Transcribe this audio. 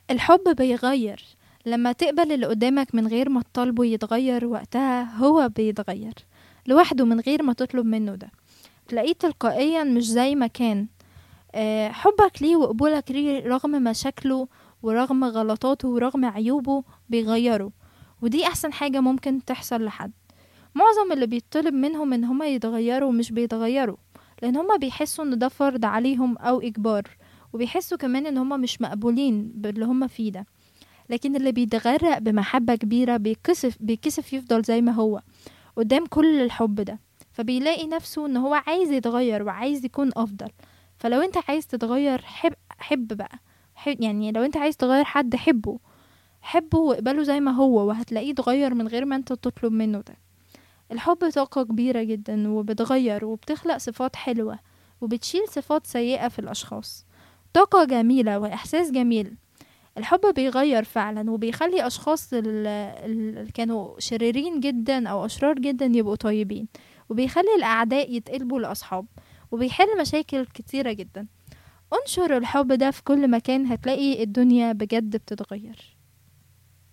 الحب بيغير لما تقبل اللي قدامك من غير ما تطالبه يتغير وقتها هو بيتغير لوحده من غير ما تطلب منه ده تلاقيه تلقائيا مش زي ما كان آه، حبك ليه وقبولك ليه رغم مشاكله ورغم غلطاته ورغم عيوبه بيغيره ودي احسن حاجة ممكن تحصل لحد معظم اللي بيطلب منهم ان هما يتغيروا مش بيتغيروا لان هما بيحسوا ان ده فرض عليهم او اجبار وبيحسوا كمان ان هما مش مقبولين باللي هما فيه ده لكن اللي بيتغرق بمحبة كبيرة بيكسف بيكسف يفضل زي ما هو قدام كل الحب ده فبيلاقي نفسه ان هو عايز يتغير وعايز يكون افضل فلو انت عايز تتغير حب حب بقى حب يعني لو انت عايز تغير حد حبه حبه واقبله زي ما هو وهتلاقيه اتغير من غير ما انت تطلب منه ده الحب طاقة كبيرة جدا وبتغير وبتخلق صفات حلوة وبتشيل صفات سيئة في الأشخاص طاقة جميلة وإحساس جميل الحب بيغير فعلا وبيخلي أشخاص اللي كانوا شريرين جدا أو أشرار جدا يبقوا طيبين وبيخلي الأعداء يتقلبوا لأصحاب وبيحل مشاكل كتيرة جدا انشر الحب ده في كل مكان هتلاقي الدنيا بجد بتتغير